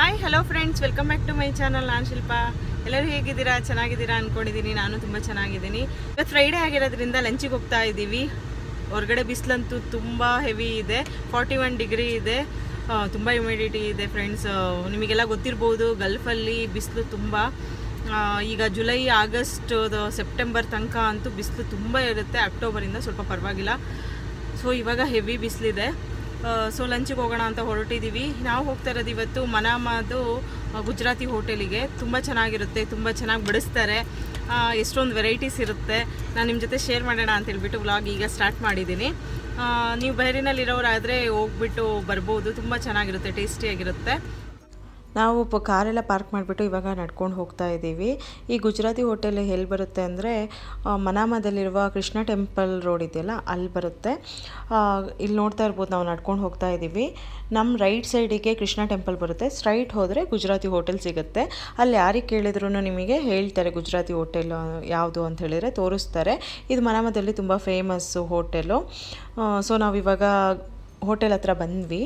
Hi hello friends welcome back to my channel ನಾನು ಶಿಲ್ಪ ಎಲ್ಲರೂ ಹೇಗಿದ್ದೀರಾ ಚೆನ್ನಾಗಿದ್ದೀರಾ ಅಂದ್ಕೊಂಡಿದ್ದೀನಿ ನಾನು ತುಂಬ ಚೆನ್ನಾಗಿದ್ದೀನಿ ಇವತ್ತು ಫ್ರೈಡೇ ಆಗಿರೋದ್ರಿಂದ ಲಂಚಿಗೆ ಹೋಗ್ತಾ ಇದ್ದೀವಿ ಹೊರಗಡೆ ಬಿಸಿಲಂತೂ ತುಂಬ ಹೆವಿ ಇದೆ ಫಾರ್ಟಿ ಒನ್ ಡಿಗ್ರಿ ಇದೆ ಆ, ತುಂಬ ಹ್ಯುಮಿಡಿಟಿ ಇದೆ ಫ್ರೆಂಡ್ಸ್ ನಿಮಗೆಲ್ಲ ಗೊತ್ತಿರ್ಬೋದು ಗಲ್ಫಲ್ಲಿ ಬಿಸಿಲು ತುಂಬ ಆ, ಈಗ ಜುಲೈ ಆಗಸ್ಟ್ ಸೆಪ್ಟೆಂಬರ್ ತನಕ ಅಂತೂ ಬಿಸಿಲು ತುಂಬ ಇರುತ್ತೆ ಅಕ್ಟೋಬರಿಂದ ಸ್ವಲ್ಪ ಪರವಾಗಿಲ್ಲ ಸೊ ಇವಾಗ ಹೆವಿ ಬಿಸಿಲಿದೆ ಸೊ ಲಂಚಿಗೆ ಹೋಗೋಣ ಅಂತ ಹೊರಟಿದ್ದೀವಿ ನಾವು ಹೋಗ್ತಾ ಇರೋದು ಇವತ್ತು ಮನಾಮದು ಆ, ಗುಜರಾತಿ ಹೋಟೆಲಿಗೆ ತುಂಬ ಚೆನ್ನಾಗಿರುತ್ತೆ ತುಂಬ ಚೆನ್ನಾಗಿ ಬಡಿಸ್ತಾರೆ ಆ, ಎಷ್ಟೊಂದು ವೆರೈಟೀಸ್ ಇರುತ್ತೆ ನಾನು ನಿಮ್ಮ ಜೊತೆ ಶೇರ್ ಮಾಡೋಣ ಅಂತ ಹೇಳ್ಬಿಟ್ಟು ವ್ಲಾಗ್ ಈಗ ಸ್ಟಾರ್ಟ್ ಮಾಡಿದ್ದೀನಿ ಆ, ನೀವು ಬೈರಿನಲ್ಲಿರೋರಾದರೆ ಹೋಗ್ಬಿಟ್ಟು ಬರ್ಬೋದು ತುಂಬ ಚೆನ್ನಾಗಿರುತ್ತೆ ಟೇಸ್ಟಿಯಾಗಿರುತ್ತೆ ನಾವು ಪ ಕಾರೆಲ್ಲ ಪಾರ್ಕ್ ಮಾಡಿಬಿಟ್ಟು ಇವಾಗ ನಡ್ಕೊಂಡು ಹೋಗ್ತಾ ಇದ್ದೀವಿ ಈ ಗುಜರಾತಿ ಹೋಟೆಲ್ ಎಲ್ಲಿ ಬರುತ್ತೆ ಅಂದರೆ ಮನಾಮದಲ್ಲಿರುವ ಕೃಷ್ಣ ಟೆಂಪಲ್ ರೋಡ್ ಇದೆಯಲ್ಲ ಅಲ್ಲಿ ಬರುತ್ತೆ ಆ, ಇಲ್ಲಿ ನೋಡ್ತಾ ಇರ್ಬೋದು ನಾವು ನಡ್ಕೊಂಡು ಹೋಗ್ತಾ ಇದ್ದೀವಿ ನಮ್ಮ ರೈಟ್ ಸೈಡಿಗೆ ಕೃಷ್ಣ ಟೆಂಪಲ್ ಬರುತ್ತೆ ಸ್ಟ್ರೈಟ್ ಹೋದರೆ ಗುಜರಾತಿ ಹೋಟೆಲ್ ಸಿಗುತ್ತೆ ಅಲ್ಲಿ ಯಾರಿಗೆ ಕೇಳಿದ್ರು ನಿಮಗೆ ಹೇಳ್ತಾರೆ ಗುಜರಾತಿ ಹೋಟೆಲ್ ಯಾವುದು ಅಂತ ಹೇಳಿದರೆ ತೋರಿಸ್ತಾರೆ ಇದು ಮನಾಮದಲ್ಲಿ ತುಂಬ ಫೇಮಸ್ಸು ಹೋಟೆಲು ಸೊ ನಾವಿವಾಗ ಹೋಟೆಲ್ ಹತ್ರ ಬಂದ್ವಿ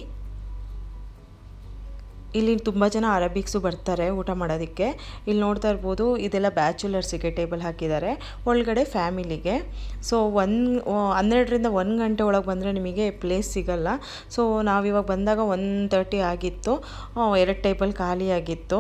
ಇಲ್ಲಿ ತುಂಬ ಜನ ಅರಬಿಕ್ಸು ಬರ್ತಾರೆ ಊಟ ಮಾಡೋದಕ್ಕೆ ಇಲ್ಲಿ ನೋಡ್ತಾ ಇರ್ಬೋದು ಇದೆಲ್ಲ ಬ್ಯಾಚುಲರ್ಸಿಗೆ ಟೇಬಲ್ ಹಾಕಿದ್ದಾರೆ ಒಳಗಡೆ ಫ್ಯಾಮಿಲಿಗೆ ಸೊ ಒನ್ ಹನ್ನೆರಡರಿಂದ ಒಂದು ಗಂಟೆ ಒಳಗೆ ಬಂದರೆ ನಿಮಗೆ ಪ್ಲೇಸ್ ಸಿಗಲ್ಲ ಸೊ ನಾವಿವಾಗ ಬಂದಾಗ ಒನ್ ತರ್ಟಿ ಆಗಿತ್ತು ಎರಡು ಟೇಬಲ್ ಖಾಲಿಯಾಗಿತ್ತು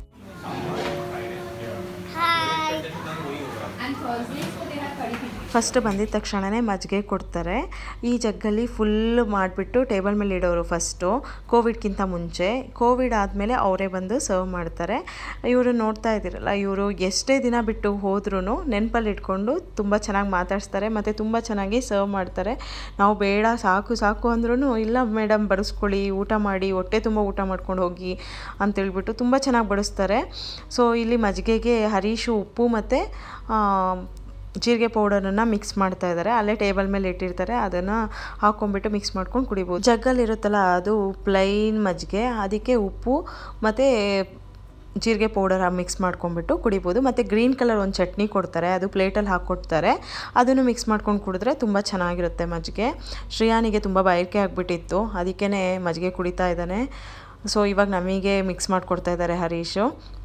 ಫಸ್ಟ್ ಬಂದಿದ ತಕ್ಷಣವೇ ಮಜ್ಜಿಗೆ ಕೊಡ್ತಾರೆ ಈ ಜಗ್ಗಲ್ಲಿ ಫುಲ್ ಮಾಡಿಬಿಟ್ಟು ಟೇಬಲ್ ಮೇಲೆ ಇಡೋರು ಫಸ್ಟು ಕೋವಿಡ್ಗಿಂತ ಮುಂಚೆ ಕೋವಿಡ್ ಆದಮೇಲೆ ಅವರೇ ಬಂದು ಸರ್ವ್ ಮಾಡ್ತಾರೆ ಇವರು ನೋಡ್ತಾ ಇದ್ದೀರಲ್ಲ ಇವರು ಎಷ್ಟೇ ದಿನ ಬಿಟ್ಟು ಹೋದ್ರೂ ನೆನಪಲ್ಲಿ ಇಟ್ಕೊಂಡು ತುಂಬ ಚೆನ್ನಾಗಿ ಮಾತಾಡಿಸ್ತಾರೆ ಮತ್ತು ತುಂಬ ಚೆನ್ನಾಗಿ ಸರ್ವ್ ಮಾಡ್ತಾರೆ ನಾವು ಬೇಡ ಸಾಕು ಸಾಕು ಅಂದ್ರೂ ಇಲ್ಲ ಮೇಡಮ್ ಬಡಿಸ್ಕೊಳ್ಳಿ ಊಟ ಮಾಡಿ ಹೊಟ್ಟೆ ತುಂಬ ಊಟ ಮಾಡ್ಕೊಂಡು ಹೋಗಿ ಅಂತೇಳ್ಬಿಟ್ಟು ತುಂಬ ಚೆನ್ನಾಗಿ ಬಡಿಸ್ತಾರೆ ಸೊ ಇಲ್ಲಿ ಮಜ್ಜಿಗೆಗೆ ಹರೀಶು ಉಪ್ಪು ಮತ್ತು ಜೀರಿಗೆ ಪೌಡರನ್ನು ಮಿಕ್ಸ್ ಮಾಡ್ತಾ ಇದ್ದಾರೆ ಅಲ್ಲೇ ಟೇಬಲ್ ಮೇಲೆ ಇಟ್ಟಿರ್ತಾರೆ ಅದನ್ನು ಹಾಕೊಂಡ್ಬಿಟ್ಟು ಮಿಕ್ಸ್ ಮಾಡ್ಕೊಂಡು ಕುಡಿಬೋದು ಜಗ್ಗಲ್ಲಿ ಇರುತ್ತಲ್ಲ ಅದು ಪ್ಲೈನ್ ಮಜ್ಜಿಗೆ ಅದಕ್ಕೆ ಉಪ್ಪು ಮತ್ತು ಜೀರಿಗೆ ಪೌಡರ್ ಮಿಕ್ಸ್ ಮಾಡ್ಕೊಂಡ್ಬಿಟ್ಟು ಕುಡಿಬೋದು ಮತ್ತು ಗ್ರೀನ್ ಕಲರ್ ಒಂದು ಚಟ್ನಿ ಕೊಡ್ತಾರೆ ಅದು ಪ್ಲೇಟಲ್ಲಿ ಹಾಕ್ಕೊಡ್ತಾರೆ ಅದನ್ನು ಮಿಕ್ಸ್ ಮಾಡ್ಕೊಂಡು ಕುಡಿದ್ರೆ ತುಂಬ ಚೆನ್ನಾಗಿರುತ್ತೆ ಮಜ್ಜಿಗೆ ಶ್ರೇಯಾನಿಗೆ ತುಂಬ ಬಯಕೆ ಆಗಿಬಿಟ್ಟಿತ್ತು ಅದಕ್ಕೇ ಮಜ್ಜಿಗೆ ಕುಡಿತಾ ಇದ್ದಾನೆ ಸೊ ಇವಾಗ ನಮಗೆ ಮಿಕ್ಸ್ ಮಾಡಿಕೊಡ್ತಾ ಇದ್ದಾರೆ ಹರೀಶು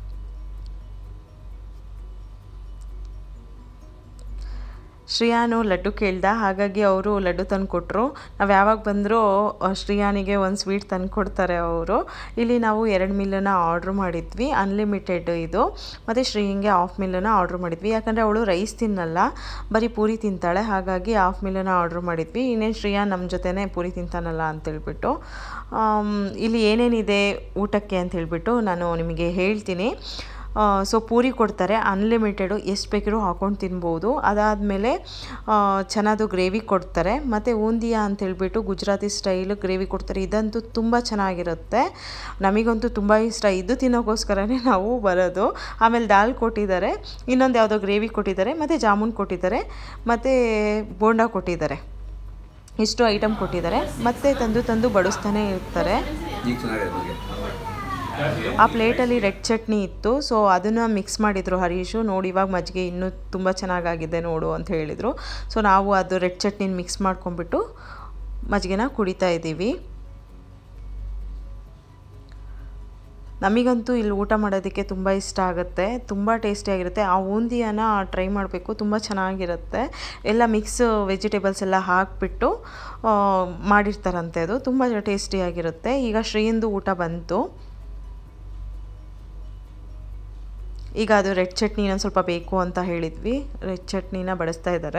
ಶ್ರೇಯಾನು ಲಡ್ಡು ಕೇಳ್ದ ಹಾಗಾಗಿ ಅವರು ಲಡ್ಡು ತಂದು ಕೊಟ್ಟರು ನಾವು ಯಾವಾಗ ಬಂದರೂ ಶ್ರೇಯಾನಿಗೆ ಒಂದು ಸ್ವೀಟ್ ತಂದು ಕೊಡ್ತಾರೆ ಅವರು ಇಲ್ಲಿ ನಾವು ಎರಡು ಮಿಲ್ಲನ್ನು ಆರ್ಡ್ರ್ ಮಾಡಿದ್ವಿ ಅನ್ಲಿಮಿಟೆಡ್ ಇದು ಮತ್ತು ಶ್ರೇಯಂಗೆ ಆಫ್ ಮಿಲ್ಲನ್ನು ಆರ್ಡ್ರ್ ಮಾಡಿದ್ವಿ ಯಾಕಂದರೆ ಅವಳು ರೈಸ್ ತಿನ್ನಲ್ಲ ಬರೀ ಪೂರಿ ತಿಂತಾಳೆ ಹಾಗಾಗಿ ಆಫ್ ಮಿಲ್ಲನ್ನು ಆರ್ಡ್ರ್ ಮಾಡಿದ್ವಿ ಇನ್ನೇನು ಶ್ರೇಯಾ ನಮ್ಮ ಜೊತೆನೇ ಪೂರಿ ತಿಂತಾನಲ್ಲ ಅಂತೇಳ್ಬಿಟ್ಟು ಆಮ್, ಇಲ್ಲಿ ಏನೇನಿದೆ ಊಟಕ್ಕೆ ಅಂತ ಹೇಳ್ಬಿಟ್ಟು ನಾನು ನಿಮಗೆ ಹೇಳ್ತೀನಿ ಸೊ ಪೂರಿ ಕೊಡ್ತಾರೆ ಅನ್ಲಿಮಿಟೆಡು ಎಷ್ಟು ಬೇಕಿರೋ ಹಾಕೊಂಡು ತಿನ್ಬೋದು ಅದಾದಮೇಲೆ ಚೆನ್ನಾದು ಗ್ರೇವಿ ಕೊಡ್ತಾರೆ ಮತ್ತು ಊಂದಿಯಾ ಅಂತ ಹೇಳ್ಬಿಟ್ಟು ಗುಜರಾತಿ ಸ್ಟೈಲ್ ಗ್ರೇವಿ ಕೊಡ್ತಾರೆ ಇದಂತೂ ತುಂಬ ಚೆನ್ನಾಗಿರುತ್ತೆ ನಮಗಂತೂ ತುಂಬ ಇಷ್ಟ ಇದು ತಿನ್ನೋಕ್ಕೋಸ್ಕರನೇ ನಾವು ಬರೋದು ಆಮೇಲೆ ದಾಲ್ ಕೊಟ್ಟಿದ್ದಾರೆ ಇನ್ನೊಂದು ಯಾವುದೋ ಗ್ರೇವಿ ಕೊಟ್ಟಿದ್ದಾರೆ ಮತ್ತು ಜಾಮೂನ್ ಕೊಟ್ಟಿದ್ದಾರೆ ಮತ್ತು ಬೋಂಡಾ ಕೊಟ್ಟಿದ್ದಾರೆ ಇಷ್ಟು ಐಟಮ್ ಕೊಟ್ಟಿದ್ದಾರೆ ಮತ್ತೆ ತಂದು ತಂದು ಬಡಿಸ್ತಾನೆ ಇರ್ತಾರೆ ಈಗ ಚೆನ್ನಾಗಿದೆ ನಮಗೆ ಆ ಪ್ಲೇಟಲ್ಲಿ ರೆಡ್ ಚಟ್ನಿ ಇತ್ತು ಸೊ ಅದನ್ನು ಮಿಕ್ಸ್ ಮಾಡಿದರು ಹರೀಶು ನೋಡಿ ಇವಾಗ ಮಜ್ಜಿಗೆ ಇನ್ನೂ ತುಂಬ ಚೆನ್ನಾಗಾಗಿದೆ ನೋಡು ಅಂತ ಹೇಳಿದರು ಸೊ ನಾವು ಅದು ರೆಡ್ ಚಟ್ನಿನ ಮಿಕ್ಸ್ ಮಾಡ್ಕೊಂಡ್ಬಿಟ್ಟು ಮಜ್ಜಿಗೆನ ಕುಡಿತಾ ಇದ್ದೀವಿ ನಮಗಂತೂ ಇಲ್ಲಿ ಊಟ ಮಾಡೋದಕ್ಕೆ ತುಂಬ ಇಷ್ಟ ಆಗುತ್ತೆ ತುಂಬ ಟೇಸ್ಟಿಯಾಗಿರುತ್ತೆ ಆ ಬೂಂದಿಯನ್ನ ಟ್ರೈ ಮಾಡಬೇಕು ತುಂಬ ಚೆನ್ನಾಗಿರುತ್ತೆ ಎಲ್ಲ ಮಿಕ್ಸ್ ವೆಜಿಟೇಬಲ್ಸ್ ಎಲ್ಲ ಹಾಕಿಬಿಟ್ಟು ಮಾಡಿರ್ತಾರಂತೆ ಅದು ತುಂಬ ಟೇಸ್ಟಿಯಾಗಿರುತ್ತೆ ಈಗ ಶ್ರೀಯಿಂದ ಊಟ ಬಂತು ಈಗ ಅದು ರೆಡ್ ಚಟ್ನಿ ಇನ್ನೊಂದು ಸ್ವಲ್ಪ ಬೇಕು ಅಂತ ಹೇಳಿದ್ವಿ ರೆಡ್ ಚಟ್ನಿನ ಬಡಿಸ್ತಾ ಇದ್ದಾರೆ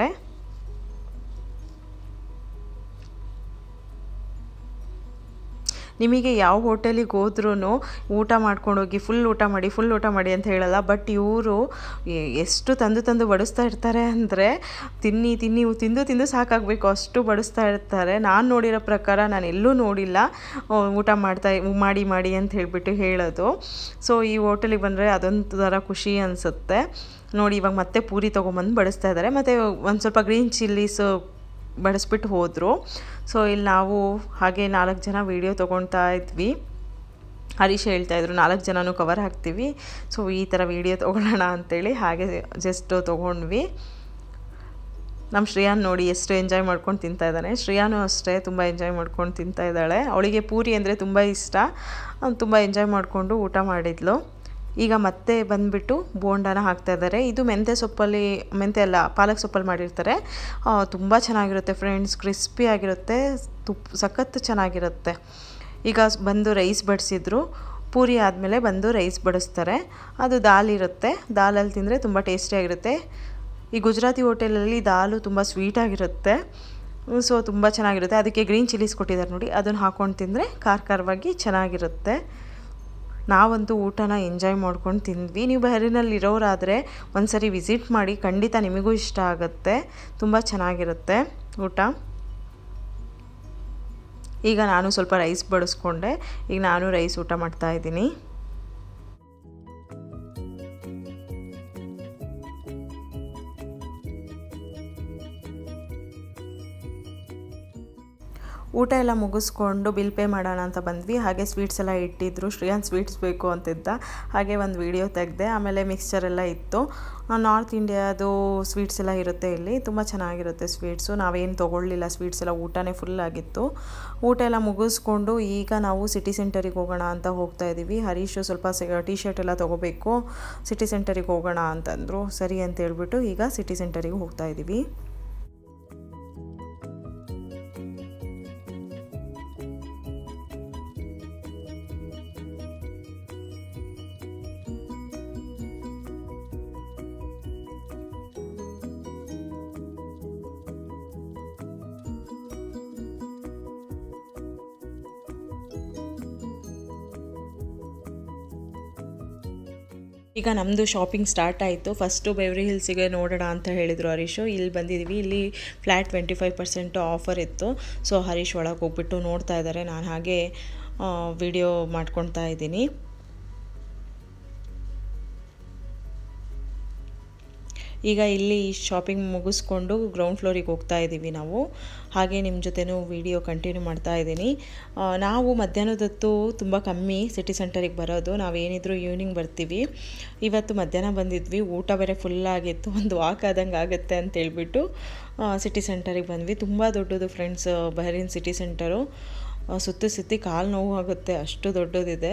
ನಿಮಗೆ ಯಾವ ಹೋಟೆಲಿಗೆ ಹೋದ್ರೂ ಊಟ ಮಾಡ್ಕೊಂಡೋಗಿ ಫುಲ್ ಊಟ ಮಾಡಿ ಫುಲ್ ಊಟ ಮಾಡಿ ಅಂತ ಹೇಳಲ್ಲ ಬಟ್ ಇವರು ಎಷ್ಟು ತಂದು ತಂದು ಬಡಿಸ್ತಾ ಇರ್ತಾರೆ ಅಂದರೆ ತಿನ್ನಿ ತಿನ್ನಿ ತಿಂದು ತಿಂದು ಸಾಕಾಗಬೇಕು ಅಷ್ಟು ಬಡಿಸ್ತಾ ಇರ್ತಾರೆ ನಾನು ನೋಡಿರೋ ಪ್ರಕಾರ ನಾನು ಎಲ್ಲೂ ನೋಡಿಲ್ಲ ಆ, ಊಟ ಮಾಡ್ತಾ ಮಾಡಿ ಮಾಡಿ ಅಂತ ಹೇಳಿಬಿಟ್ಟು ಹೇಳೋದು ಸೊ ಈ ಹೋಟೆಲಿಗೆ ಬಂದರೆ ಅದೊಂದು ಥರ ಖುಷಿ ಅನಿಸುತ್ತೆ ನೋಡಿ ಇವಾಗ ಮತ್ತೆ ಪೂರಿ ತೊಗೊಂಬಂದು ಬಡಿಸ್ತಾ ಇದ್ದಾರೆ ಮತ್ತು ಒಂದು ಸ್ವಲ್ಪ ಗ್ರೀನ್ ಚಿಲ್ಲೀಸು ಬಡಿಸ್ಬಿಟ್ಟು ಹೋದರು ಸೊ ಇಲ್ಲಿ ನಾವು ಹಾಗೆ ನಾಲ್ಕು ಜನ ವೀಡಿಯೋ ತೊಗೊಳ್ತಾ ಇದ್ವಿ ಹರೀಶ್ ಹೇಳ್ತಾಯಿದ್ರು ನಾಲ್ಕು ಜನನೂ ಕವರ್ ಹಾಕ್ತೀವಿ ಸೊ ಈ ಥರ ವೀಡಿಯೋ ತೊಗೊಳ್ಳೋಣ ಅಂತೇಳಿ ಹಾಗೆ ಜಸ್ಟ್ ತೊಗೊಂಡ್ವಿ ನಮ್ಮ ಶ್ರೇಯಾನ್ ನೋಡಿ ಎಷ್ಟು ಎಂಜಾಯ್ ಮಾಡ್ಕೊಂಡು ತಿಂತಾ ಇದ್ದಾನೆ ಶ್ರೇಯಾನು ಅಷ್ಟೇ ತುಂಬ ಎಂಜಾಯ್ ಮಾಡ್ಕೊಂಡು ತಿಂತಾ ಇದ್ದಾಳೆ ಅವಳಿಗೆ ಪೂರಿ ಅಂದರೆ ತುಂಬ ಇಷ್ಟ ತುಂಬ ಎಂಜಾಯ್ ಮಾಡಿಕೊಂಡು ಊಟ ಮಾಡಿದ್ಲು ಈಗ ಮತ್ತೆ ಬಂದುಬಿಟ್ಟು ಬೋಂಡಾನ ಹಾಕ್ತಾ ಇದ್ದಾರೆ ಇದು ಮೆಂತ್ಯ ಸೊಪ್ಪಲ್ಲಿ ಮೆಂತ್ಯ ಅಲ್ಲ ಪಾಲಕ್ ಸೊಪ್ಪಲ್ಲಿ ಮಾಡಿರ್ತಾರೆ ತುಂಬ ಚೆನ್ನಾಗಿರುತ್ತೆ ಫ್ರೆಂಡ್ಸ್ ಕ್ರಿಸ್ಪಿ ಆಗಿರುತ್ತೆ ತುಪ್ಪ ಸಖತ್ತು ಚೆನ್ನಾಗಿರುತ್ತೆ ಈಗ ಬಂದು ರೈಸ್ ಬಡಿಸಿದ್ರು ಪೂರಿ ಆದಮೇಲೆ ಬಂದು ರೈಸ್ ಬಡಿಸ್ತಾರೆ ಅದು ದಾಲ್ ಇರುತ್ತೆ ದಾಲಲ್ಲಿ ತಿಂದರೆ ತುಂಬ ಟೇಸ್ಟಿಯಾಗಿರುತ್ತೆ ಈ ಗುಜರಾತಿ ಹೋಟೆಲಲ್ಲಿ ದಾಲು ತುಂಬ ಸ್ವೀಟಾಗಿರುತ್ತೆ ಸೊ ತುಂಬ ಚೆನ್ನಾಗಿರುತ್ತೆ ಅದಕ್ಕೆ ಗ್ರೀನ್ ಚಿಲ್ಲೀಸ್ ಕೊಟ್ಟಿದ್ದಾರೆ ನೋಡಿ ಅದನ್ನು ಹಾಕ್ಕೊಂಡು ತಿಂದರೆ ಖಾರ ಖಾರವಾಗಿ ಚೆನ್ನಾಗಿರುತ್ತೆ ನಾವಂತೂ ಊಟನ ಎಂಜಾಯ್ ಮಾಡ್ಕೊಂಡು ತಿಂದ್ವಿ ನೀವು ಬಹರಿನಲ್ಲಿ ಇರೋರಾದರೆ ಒಂದ್ಸರಿ ವಿಸಿಟ್ ಮಾಡಿ ಖಂಡಿತ ನಿಮಗೂ ಇಷ್ಟ ಆಗುತ್ತೆ ತುಂಬ ಚೆನ್ನಾಗಿರುತ್ತೆ ಊಟ ಈಗ ನಾನು ಸ್ವಲ್ಪ ರೈಸ್ ಬಡಿಸ್ಕೊಂಡೆ ಈಗ ನಾನು ರೈಸ್ ಊಟ ಮಾಡ್ತಾ ಇದ್ದೀನಿ ಊಟ ಎಲ್ಲ ಮುಗಿಸ್ಕೊಂಡು ಬಿಲ್ ಪೇ ಮಾಡೋಣ ಅಂತ ಬಂದ್ವಿ ಹಾಗೆ ಸ್ವೀಟ್ಸ್ ಎಲ್ಲ ಇಟ್ಟಿದ್ರು ಶ್ರೇಯಾನ್ ಸ್ವೀಟ್ಸ್ ಬೇಕು ಅಂತಿದ್ದ ಹಾಗೆ ಒಂದು ವಿಡಿಯೋ ತೆಗೆದೆ ಆಮೇಲೆ ಮಿಕ್ಸ್ಚರ್ ಎಲ್ಲ ಇತ್ತು ನಾರ್ತ್ ಇಂಡಿಯಾದು ಸ್ವೀಟ್ಸ್ ಎಲ್ಲ ಇರುತ್ತೆ ಇಲ್ಲಿ ತುಂಬ ಚೆನ್ನಾಗಿರುತ್ತೆ ಸ್ವೀಟ್ಸು ನಾವೇನು ತೊಗೊಳ್ಳಿಲ್ಲ ಸ್ವೀಟ್ಸ್ ಎಲ್ಲ ಊಟನೇ ಫುಲ್ ಆಗಿತ್ತು ಊಟ ಎಲ್ಲ ಮುಗಿಸ್ಕೊಂಡು ಈಗ ನಾವು ಸಿಟಿ ಸೆಂಟರಿಗೆ ಹೋಗೋಣ ಅಂತ ಹೋಗ್ತಾ ಇದ್ದೀವಿ ಹರೀಶು ಸ್ವಲ್ಪ ಟಿ ಶರ್ಟ್ ಎಲ್ಲ ತೊಗೋಬೇಕು ಸಿಟಿ ಸೆಂಟರಿಗೆ ಹೋಗೋಣ ಅಂತಂದರು ಸರಿ ಅಂತ ಹೇಳ್ಬಿಟ್ಟು ಈಗ ಸಿಟಿ ಸೆಂಟರಿಗೆ ಹೋಗ್ತಾ ಇದ್ದೀವಿ ಈಗ ನಮ್ಮದು ಶಾಪಿಂಗ್ ಸ್ಟಾರ್ಟ್ ಆಯಿತು ಫಸ್ಟು ಬೆವ್ರಿ ಹಿಲ್ಸಿಗೆ ನೋಡೋಣ ಅಂತ ಹೇಳಿದರು ಹರೀಶು ಇಲ್ಲಿ ಬಂದಿದ್ದೀವಿ ಇಲ್ಲಿ flat twenty five percent offer ಇತ್ತು ಸೊ ಹರೀಶ್ ಒಳಗೆ ಹೋಗ್ಬಿಟ್ಟು ನೋಡ್ತಾ ಇದ್ದಾರೆ ನಾನು ಹಾಗೆ ವಿಡಿಯೋ ಮಾಡ್ಕೊಳ್ತಾ ಇದ್ದೀನಿ ಈಗ ಇಲ್ಲಿ ಶಾಪಿಂಗ್ ಮುಗಿಸ್ಕೊಂಡು ಗ್ರೌಂಡ್ ಫ್ಲೋರಿಗೆ ಹೋಗ್ತಾ ಇದ್ದೀವಿ ನಾವು ಹಾಗೆ ನಿಮ್ಮ ಜೊತೆನೂ ವಿಡಿಯೋ ಕಂಟಿನ್ಯೂ ಮಾಡ್ತಾ ಇದ್ದೀನಿ ನಾವು ಮಧ್ಯಾಹ್ನದೊತ್ತು ತುಂಬ ಕಮ್ಮಿ ಸಿಟಿ ಸೆಂಟರಿಗೆ ಬರೋದು ನಾವೇನಿದ್ರು ಈವ್ನಿಂಗ್ ಬರ್ತೀವಿ ಇವತ್ತು ಮಧ್ಯಾಹ್ನ ಬಂದಿದ್ವಿ ಊಟ ಬೇರೆ ಫುಲ್ಲಾಗಿತ್ತು ಒಂದು ವಾಕ್ ಆದಂಗೆ ಆಗುತ್ತೆ ಅಂತ ಹೇಳ್ಬಿಟ್ಟು ಸಿಟಿ ಸೆಂಟರಿಗೆ ಬಂದ್ವಿ ತುಂಬ ದೊಡ್ಡದು ಫ್ರೆಂಡ್ಸ್ ಬಹರಿನ್ ಸಿಟಿ ಸೆಂಟರು ಸುತ್ತಿ ಸುತ್ತಿ ಕಾಲು ನೋವು ಆಗುತ್ತೆ ಅಷ್ಟು ದೊಡ್ಡದಿದೆ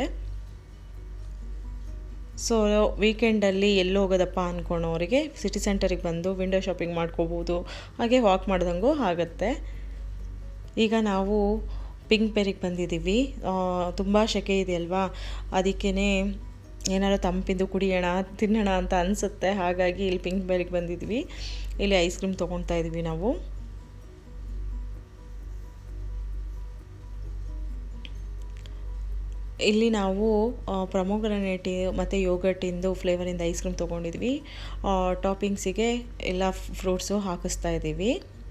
ಸೊ ವೀಕೆಂಡಲ್ಲಿ ಎಲ್ಲಿ ಹೋಗೋದಪ್ಪ ಅಂದ್ಕೊಳೋರಿಗೆ ಸಿಟಿ ಸೆಂಟರಿಗೆ ಬಂದು ವಿಂಡೋ ಶಾಪಿಂಗ್ ಮಾಡ್ಕೋಬೋದು ಹಾಗೆ ವಾಕ್ ಮಾಡ್ದಂಗೂ ಆಗುತ್ತೆ ಈಗ ನಾವು ಪಿಂಕ್ ಪೇರಿಗೆ ಬಂದಿದ್ದೀವಿ ತುಂಬ ಸೆಕೆ ಇದೆಯಲ್ವಾ ಅದಕ್ಕೇ ಏನಾದ್ರು ತಂಪಿಂದು ಕುಡಿಯೋಣ ತಿನ್ನೋಣ ಅಂತ ಅನಿಸುತ್ತೆ ಹಾಗಾಗಿ ಇಲ್ಲಿ ಪಿಂಕ್ ಬೇರಿಗೆ ಬಂದಿದ್ವಿ ಇಲ್ಲಿ ಐಸ್ ಕ್ರೀಮ್ ತೊಗೊಳ್ತಾ ಇದ್ವಿ ನಾವು ಇಲ್ಲಿ ನಾವು ಪ್ರಮೋಗ್ರನೇಟಿ ಮತ್ತು ಯೋಗರ್ಟಿಂದು ಫ್ಲೇವರಿಂದ ಐಸ್ ಕ್ರೀಮ್ ತೊಗೊಂಡಿದ್ವಿ ಟಾಪಿಂಗ್ಸಿಗೆ ಎಲ್ಲ ಫ್ರೂಟ್ಸು ಹಾಕಿಸ್ತಾ ಇದ್ದೀವಿ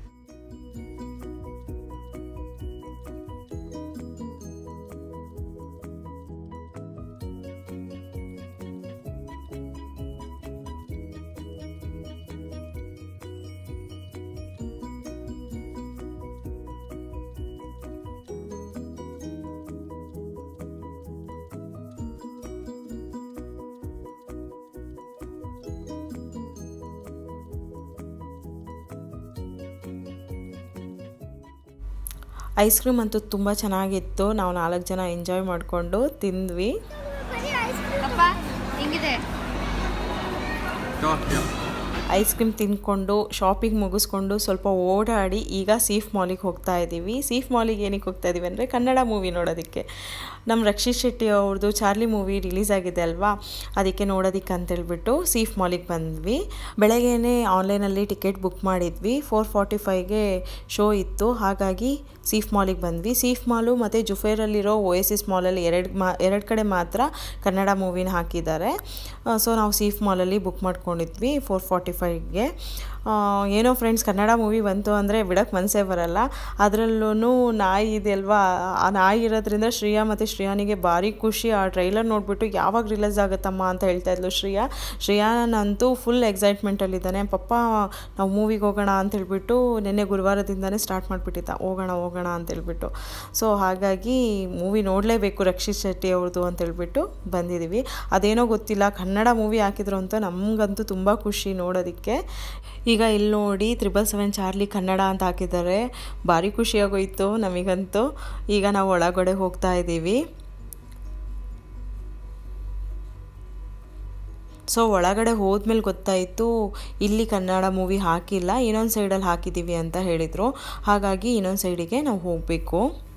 ಐಸ್ ಕ್ರೀಮ್ ಅಂತೂ ತುಂಬ ಚೆನ್ನಾಗಿತ್ತು ನಾವು ನಾಲ್ಕು ಜನ ಎಂಜಾಯ್ ಮಾಡಿಕೊಂಡು ತಿಂದ್ವಿ ಅಪ್ಪ ಹೆಂಗಿದೆ ಐಸ್ ಕ್ರೀಮ್ ತಿಂದ್ಕೊಂಡು ಶಾಪಿಂಗ್ ಮುಗಿಸ್ಕೊಂಡು ಸ್ವಲ್ಪ ಓಡಾಡಿ ಈಗ ಸೀಫ್ ಮಾಲಿಗೆ ಹೋಗ್ತಾ ಇದ್ದೀವಿ ಸೀಫ್ ಮಾಲಿಗೆ ಏನಕ್ಕೆ ಹೋಗ್ತಾ ಇದ್ದೀವಿ ಅಂದರೆ ಕನ್ನಡ ಮೂವಿ ನೋಡೋದಕ್ಕೆ ನಮ್ಮ ರಕ್ಷಿತ್ ಶೆಟ್ಟಿ ಅವ್ರದ್ದು ಚಾರ್ಲಿ ಮೂವಿ ರಿಲೀಸ್ ಆಗಿದೆ ಅಲ್ವಾ ಅದಕ್ಕೆ ನೋಡೋದಕ್ಕೆ ಅಂತೇಳ್ಬಿಟ್ಟು ಸೀಫ್ ಮಾಲಿಗೆ ಬಂದ್ವಿ ಬೆಳಗ್ಗೆನೇ ಆನ್ಲೈನಲ್ಲಿ ಟಿಕೆಟ್ ಬುಕ್ ಮಾಡಿದ್ವಿ ಫೋರ್ ಫಾರ್ಟಿ ಫೈವ್ಗೆ ಶೋ ಇತ್ತು ಹಾಗಾಗಿ ಸೀಫ್ ಮಾಲಿಗೆ ಬಂದ್ವಿ ಸೀಫ್ ಮಾಲು ಮತ್ತು ಜುಫೇರಲ್ಲಿರೋ ಓಎಸಿಸ್ ಮಾಲಲ್ಲಿ ಎರಡು ಮಾ ಎರಡು ಕಡೆ ಮಾತ್ರ ಕನ್ನಡ ಮೂವಿನ ಹಾಕಿದ್ದಾರೆ ಸೊ ನಾವು ಸೀಫ್ ಮಾಲಲ್ಲಿ ಬುಕ್ ಮಾಡ್ಕೊಂಡಿದ್ವಿ ಫೋರ್ ಫಾರ್ಟಿ ಫೈವ್ಗೆ ಏನೋ ಫ್ರೆಂಡ್ಸ್ ಕನ್ನಡ ಮೂವಿ ಬಂತು ಅಂದರೆ ಬಿಡೋಕ್ಕೆ ಮನಸ್ಸೇ ಬರಲ್ಲ ಅದರಲ್ಲೂ ನಾಯಿ ಇದೆ ಅಲ್ವಾ ಆ ನಾಯಿ ಇರೋದ್ರಿಂದ ಶ್ರೇಯಾ ಮತ್ತು ಶ್ರೇಯಾನಿಗೆ ಭಾರಿ ಖುಷಿ ಆ ಟ್ರೈಲರ್ ನೋಡಿಬಿಟ್ಟು ಯಾವಾಗ ರಿಲೀಸ್ ಆಗುತ್ತಮ್ಮ ಅಂತ ಹೇಳ್ತಾ ಇದ್ಲು ಶ್ರೇಯಾ ಶ್ರೇಯಾನಂತೂ ಫುಲ್ ಎಕ್ಸೈಟ್ಮೆಂಟಲ್ಲಿದ್ದಾನೆ ಪಪ್ಪ ನಾವು ಮೂವಿಗೆ ಹೋಗೋಣ ಅಂತ ಹೇಳ್ಬಿಟ್ಟು ನಿನ್ನೆ ಗುರುವಾರದಿಂದನೇ ಸ್ಟಾರ್ಟ್ ಮಾಡಿಬಿಟ್ಟಿದ್ದ ಹೋಗೋಣ ಹೋಗೋಣ ಅಂತ ಹೇಳ್ಬಿಟ್ಟು ಸೊ ಹಾಗಾಗಿ ಮೂವಿ ನೋಡಲೇಬೇಕು ರಕ್ಷಿತ್ ಶೆಟ್ಟಿ ಅವ್ರದ್ದು ಅಂತ ಹೇಳ್ಬಿಟ್ಟು ಬಂದಿದ್ದೀವಿ ಅದೇನೋ ಗೊತ್ತಿಲ್ಲ ಕನ್ನಡ ಮೂವಿ ಹಾಕಿದ್ರು ಅಂತ ನಮಗಂತೂ ತುಂಬ ಖುಷಿ ನೋಡೋದಕ್ಕೆ ಈಗ ಇಲ್ಲಿ ನೋಡಿ ತ್ರಿಬಲ್ ಸೆವೆನ್ ಚಾರ್ಲಿ ಕನ್ನಡ ಅಂತ ಹಾಕಿದ್ದಾರೆ ಭಾರಿ ಖುಷಿಯಾಗೋಯ್ತು ನಮಗಂತೂ ಈಗ ನಾವು ಒಳಗಡೆ ಹೋಗ್ತಾ ಇದ್ದೀವಿ ಸೊ ಒಳಗಡೆ ಹೋದ್ಮೇಲೆ ಗೊತ್ತಾಯಿತು ಇಲ್ಲಿ ಕನ್ನಡ ಮೂವಿ ಹಾಕಿಲ್ಲ ಇನ್ನೊಂದು ಸೈಡಲ್ಲಿ ಹಾಕಿದ್ದೀವಿ ಅಂತ ಹೇಳಿದರು ಹಾಗಾಗಿ ಇನ್ನೊಂದು ಸೈಡಿಗೆ ನಾವು ಹೋಗಬೇಕು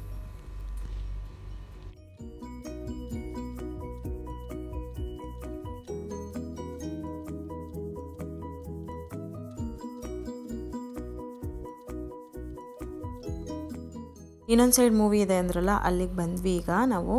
ಇನ್ನೊಂದು ಸೈಡ್ ಮೂವಿ ಇದೆ ಅಂದ್ರಲ್ಲ ಅಲ್ಲಿಗೆ ಬಂದ್ವಿ ಈಗ ನಾವು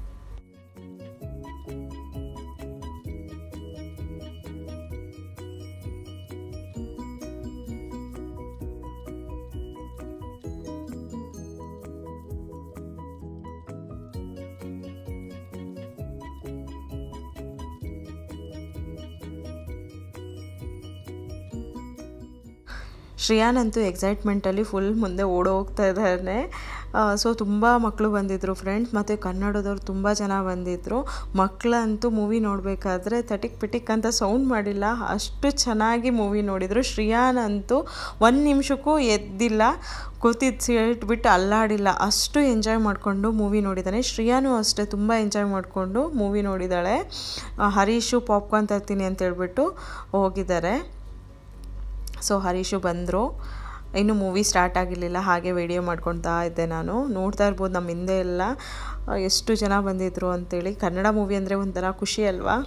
ಶ್ರೇಯಾನಂತೂ ಎಕ್ಸೈಟ್ಮೆಂಟಲ್ಲಿ ಫುಲ್ ಮುಂದೆ ಓಡೋ ಹೋಗ್ತಾ ಇದ್ದಾನೆ ಸೊ ತುಂಬ ಮಕ್ಕಳು ಬಂದಿದ್ದರು ಫ್ರೆಂಡ್ಸ್ ಮತ್ತು ಕನ್ನಡದವ್ರು ತುಂಬ ಜನ ಬಂದಿದ್ದರು ಮಕ್ಕಳಂತೂ ಮೂವಿ ನೋಡಬೇಕಾದ್ರೆ ತಟಿಕ್ ಪಿಟಿಕ್ ಅಂತ ಸೌಂಡ್ ಮಾಡಿಲ್ಲ ಅಷ್ಟು ಚೆನ್ನಾಗಿ ಮೂವಿ ನೋಡಿದರು ಶ್ರೇಯಾನಂತೂ ಒಂದು ನಿಮಿಷಕ್ಕೂ ಎದ್ದಿಲ್ಲ ಕೂತಿದ್ದು ಸೀಟ್ ಬಿಟ್ಟು ಅಲ್ಲಾಡಿಲ್ಲ ಅಷ್ಟು ಎಂಜಾಯ್ ಮಾಡಿಕೊಂಡು ಮೂವಿ ನೋಡಿದ್ದಾನೆ ಶ್ರೇಯಾನೂ ಅಷ್ಟೇ ತುಂಬ ಎಂಜಾಯ್ ಮಾಡಿಕೊಂಡು ಮೂವಿ ನೋಡಿದ್ದಾಳೆ ಹರೀಶು ಪಾಪ್ಕಾರ್ನ್ ತರ್ತೀನಿ ಅಂತ ಹೇಳ್ಬಿಟ್ಟು ಹೋಗಿದ್ದಾರೆ ಸೊ ಹರೀಶು ಬಂದರು ಇನ್ನು ಮೂವಿ ಸ್ಟಾರ್ಟ್ ಆಗಿರಲಿಲ್ಲ ಹಾಗೆ ವಿಡಿಯೋ ಮಾಡ್ಕೊತಾ ಇದ್ದೆ ನಾನು ನೋಡ್ತಾ ಇರ್ಬೋದು ನಮ್ಮ ಹಿಂದೆ ಎಲ್ಲ ಎಷ್ಟು ಜನ ಬಂದಿದ್ರು ಅಂತೇಳಿ ಕನ್ನಡ ಮೂವಿ ಅಂದರೆ ಒಂಥರ ಖುಷಿ ಅಲ್ವಾ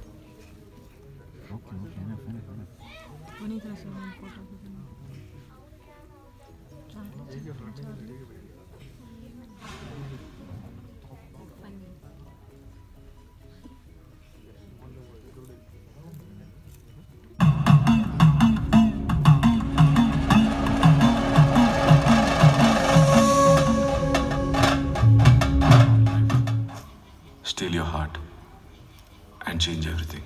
steal your heart and change everything.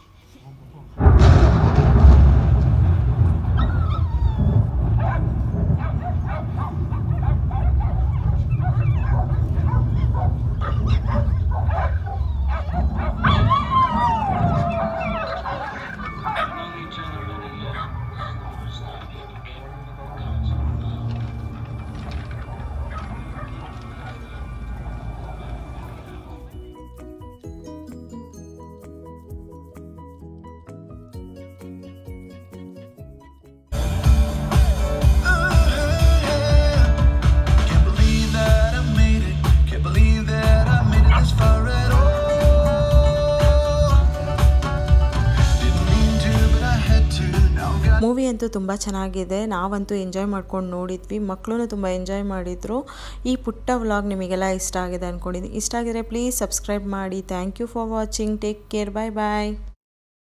Can't believe that I made it. Can't believe that I made it this far at all. Didn't mean to, but I had to. Now got movie ಅಂತೂ ತುಂಬ ಚೆನ್ನಾಗಿದೆ ನಾವಂತೂ enjoy ಮಾಡ್ಕೊಂಡು ನೋಡಿದ್ವಿ ಮಕ್ಕಳು ತುಂಬ enjoy ಮಾಡಿದರು ಈ ಪುಟ್ಟ ವ್ಲಾಗ್ ನಿಮಗೆಲ್ಲ ಇಷ್ಟ ಆಗಿದೆ ಅಂದ್ಕೊಂಡಿದ್ದೀನಿ ಇಷ್ಟ ಆಗಿದ್ರೆ ಪ್ಲೀಸ್ ಸಬ್ಸ್ಕ್ರೈಬ್ ಮಾಡಿ thank you for watching take care bye bye